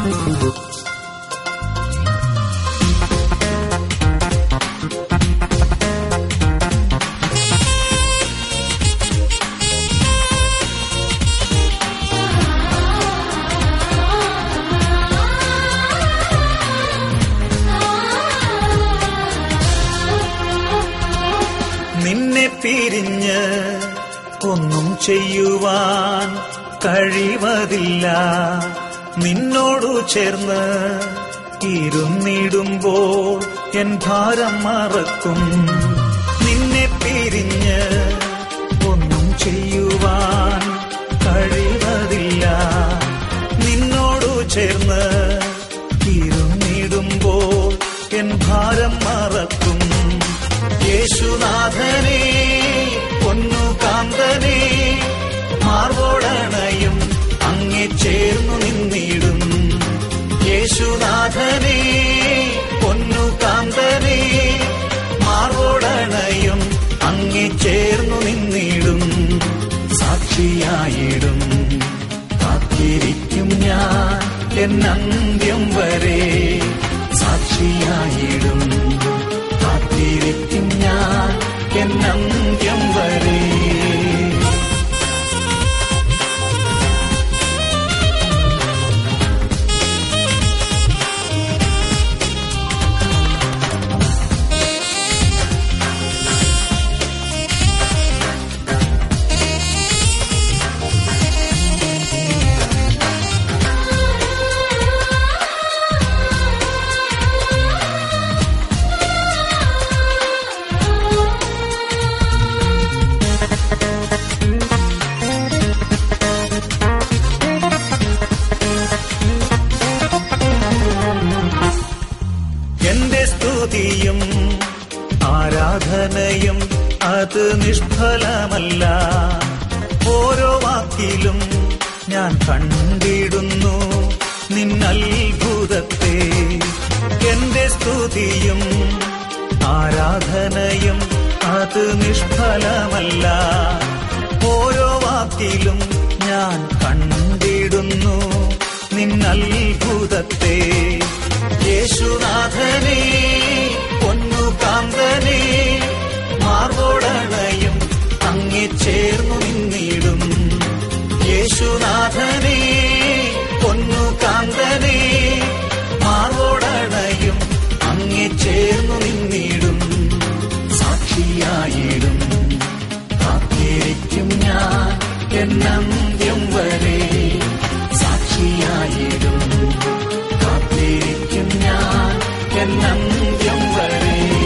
നിന്നെ പിരിഞ്ഞ് ഒന്നും ചെയ്യുവാൻ കഴിവതില്ല നിന്നോടു ചേർന്ന് ഇരുന്നിടുമ്പോൾ എൻ ഭാരം മറക്കും നിന്നെ പിരിഞ്ഞ് ഒന്നും ചെയ്യുവാൻ കഴിവതില്ല നിന്നോടു ചേർന്ന് ഇരുന്നിടുമ്പോൾ എൻ ഭാരം മറക്കും യേശുനാഥനെ പൊന്നു കാന്തനെ മാർവോടണയും അങ്ങെ ചേർന്നു നിന്നിടും യേശുനാഥനെ പൊന്നു കാന്തനെ മാർവോടണയും അങ്ങെ ചേർന്നു നിന്നിടും സാക്ഷിയായിടും കാത്തിരിക്കും ഞാൻ എന്നന്ത്യം വരെ സാക്ഷിയായിടും കാത്തിരിക്കും ഞാൻ എന്നന്ത്യം വരെ എന്റെ സ്തുതിയും ആരാധനയും അത് നിഷ്ഫലമല്ല ഓരോ വാക്കിലും ഞാൻ കണ്ടിടുന്നു നിന്നത്ഭുതത്തെ എന്റെ സ്തുതിയും ആരാധനയും അത് നിഷ്ഫലമല്ല ഓരോ വാക്കിലും ഞാൻ കണ്ടിടുന്നു നിന്നത്ഭുതത്തെ യേശുനാഥനെ പൊന്നു കാന്തനെ മാർവോടണയും അങ്ങെ ചേർന്നു നിന്നിടും യേശുനാഥനെ പൊന്നു കാന്തനെ മാർവോടണയും അങ്ങെ ചേർന്നു നിന്നിടും സാക്ഷിയായിടും കാത്തിരിക്കും ഞാൻ എന്നന്ത്യം വരെ സാക്ഷിയായിടും കാത്തിരിക്കും ഞാൻ എന്നന്ത്യം വരെ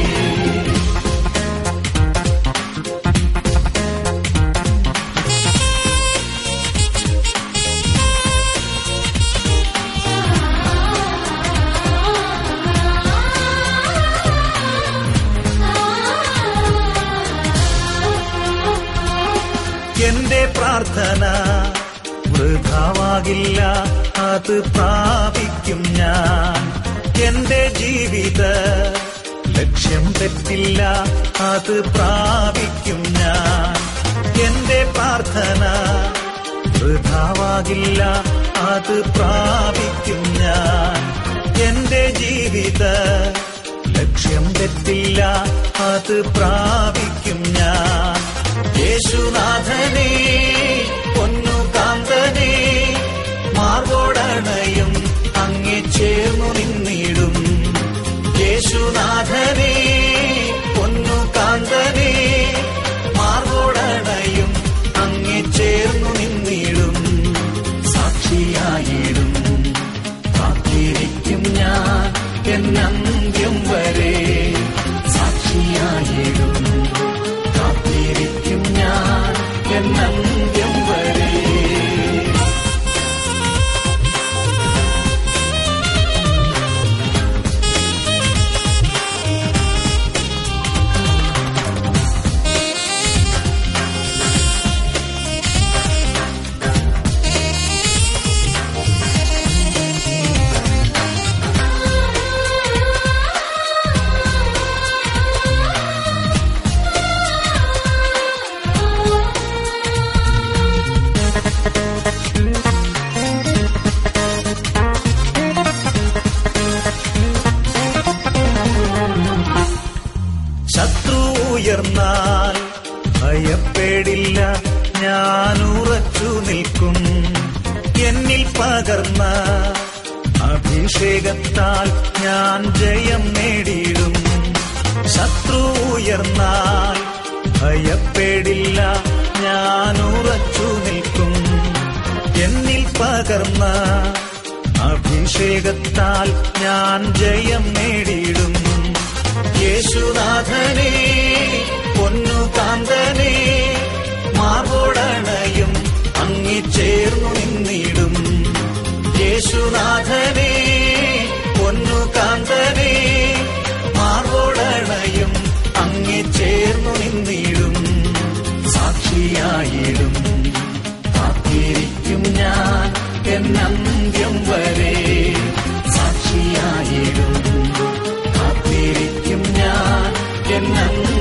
എന്റെ പ്രാർത്ഥന വൃഥാവാകില്ല അത് പ്രാപിക്കും ഞാൻ എന്റെ ജീവിത ലക്ഷ്യം തെറ്റില്ല അത് പ്രാപിക്കും ഞാൻ എന്റെ പ്രാർത്ഥന വൃഥാവാകില്ല അത് പ്രാപിക്കും ഞാൻ എന്റെ ജീവിത ലക്ഷ്യം തെറ്റില്ല അത് പ്രാപിക്കും ഞാൻ യേശുനാഥനെ പൊന്നു കാന്തനെ മാർവോടണയും അങ്ങെ ചേർന്നു നിന്നിടും യേശുനാഥനെ പൊന്നു കാന്തനെ മാർവോടണയും അങ്ങെ ചേർന്നു നിന്നിടും സാക്ഷിയായിടും കാത്തിരിക്കും ഞാൻ എന്നന്ത്യം വരെ സാക്ഷിയായിടും കാത്തിരിക്കും ഞാൻ എന്നന്ത്യം പകർന്ന അഭിഷേകത്താൽ ഞാൻ ജയം നേടിയിടും ശത്രു ഉയർന്നാൽ ഭയപ്പെടില്ല ഞാൻ ഉറച്ചു നിൽക്കും എന്നിൽ പകർന്ന അഭിഷേകത്താൽ ഞാൻ ജയം നേടിയിടും യേശുനാഥനെ പൊന്നു കാന്തനെ മാർവോടണയും അങ്ങി ചേർന്നു നിന്നിടും യേശുനാഥനെ പൊന്നു കാന്തനെ മാർവോടണയും അങ്ങി ചേർന്നു നിന്നിടും സാക്ഷിയായിടും കാത്തിരിക്കും ഞാൻ എന്നന്ത്യം വരെ സാക്ഷിയായിടും കാത്തിരിക്കും ഞാൻ എന്നന്ത്യം